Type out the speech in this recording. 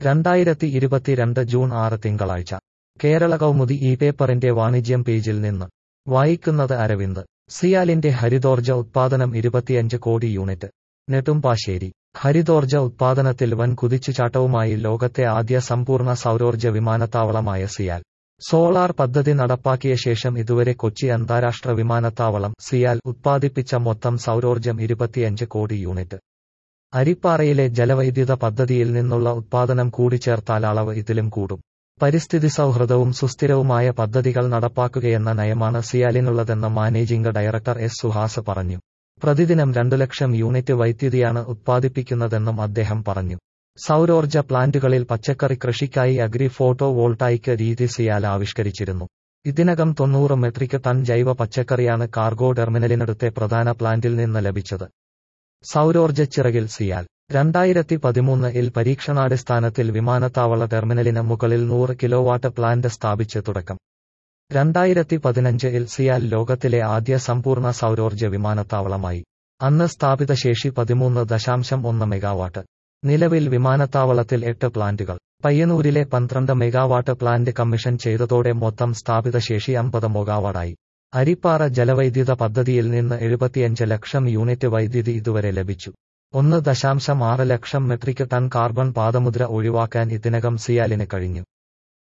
രണ്ടായിരത്തി ഇരുപത്തിരണ്ട് ജൂൺ ആറ് തിങ്കളാഴ്ച കേരള കൗമുദി ഈ പേപ്പറിന്റെ വാണിജ്യം പേജിൽ നിന്ന് വായിക്കുന്നത് അരവിന്ദ് സിയാലിന്റെ ഹരിതോർജ ഉത്പാദനം ഇരുപത്തിയഞ്ച് കോടി യൂണിറ്റ് നെടുമ്പാശ്ശേരി ഹരിതോർജ ഉത്പാദനത്തിൽ വൻ കുതിച്ചുചാട്ടവുമായി ലോകത്തെ ആദ്യ സമ്പൂർണ്ണ സൗരോർജ വിമാനത്താവളമായ സിയാൽ സോളാർ പദ്ധതി നടപ്പാക്കിയ ശേഷം ഇതുവരെ കൊച്ചി അന്താരാഷ്ട്ര വിമാനത്താവളം സിയാൽ ഉത്പാദിപ്പിച്ച മൊത്തം സൗരോർജം ഇരുപത്തിയഞ്ച് കോടി യൂണിറ്റ് അരിപ്പാറയിലെ ജലവൈദ്യുത പദ്ധതിയിൽ നിന്നുള്ള ഉത്പാദനം കൂടിച്ചേർത്താൽ അളവ് ഇതിലും കൂടും പരിസ്ഥിതി സൗഹൃദവും സുസ്ഥിരവുമായ പദ്ധതികൾ നടപ്പാക്കുകയെന്ന നയമാണ് സിയാലിനുള്ളതെന്ന് മാനേജിംഗ് ഡയറക്ടർ എസ് സുഹാസ് പറഞ്ഞു പ്രതിദിനം രണ്ടു ലക്ഷം യൂണിറ്റ് വൈദ്യുതിയാണ് ഉത്പാദിപ്പിക്കുന്നതെന്നും അദ്ദേഹം പറഞ്ഞു സൗരോർജ പ്ലാന്റുകളിൽ പച്ചക്കറി കൃഷിക്കായി അഗ്രി ഫോട്ടോ വോൾട്ടായിക് രീതി സിയാൽ ആവിഷ്കരിച്ചിരുന്നു ഇതിനകം തൊണ്ണൂറ് മെട്രിക് ടൺ ജൈവ പച്ചക്കറിയാണ് കാർഗോ ടെർമിനലിനടുത്തെ പ്രധാന പ്ലാന്റിൽ നിന്ന് ലഭിച്ചത് സൗരോർജ ചിറകിൽ സിയാൽ രണ്ടായിരത്തി പതിമൂന്നിൽ പരീക്ഷണാടിസ്ഥാനത്തിൽ വിമാനത്താവള ടെർമിനലിന് മുകളിൽ നൂറ് കിലോവാട്ട് പ്ലാന്റ് സ്ഥാപിച്ച് തുടക്കം രണ്ടായിരത്തി പതിനഞ്ചിൽ സിയാൽ ലോകത്തിലെ ആദ്യ സമ്പൂർണ്ണ സൗരോർജ വിമാനത്താവളമായി അന്ന് സ്ഥാപിത ശേഷി പതിമൂന്ന് ദശാംശം ഒന്ന് മെഗാവാട്ട് നിലവിൽ വിമാനത്താവളത്തിൽ എട്ട് പ്ലാന്റുകൾ പയ്യന്നൂരിലെ പന്ത്രണ്ട് മെഗാവാട്ട് പ്ലാന്റ് കമ്മീഷൻ ചെയ്തതോടെ മൊത്തം സ്ഥാപിത ശേഷി അമ്പത് മെഗാവാട്ടായി അരിപ്പാറ ജലവൈദ്യുത പദ്ധതിയിൽ നിന്ന് എഴുപത്തിയഞ്ച് ലക്ഷം യൂണിറ്റ് വൈദ്യുതി ഇതുവരെ ലഭിച്ചു ഒന്ന് ദശാംശം ആറ് ലക്ഷം മെട്രിക് ടൺ കാർബൺ പാദമുദ്ര ഒഴിവാക്കാൻ ഇതിനകം സിയാലിന് കഴിഞ്ഞു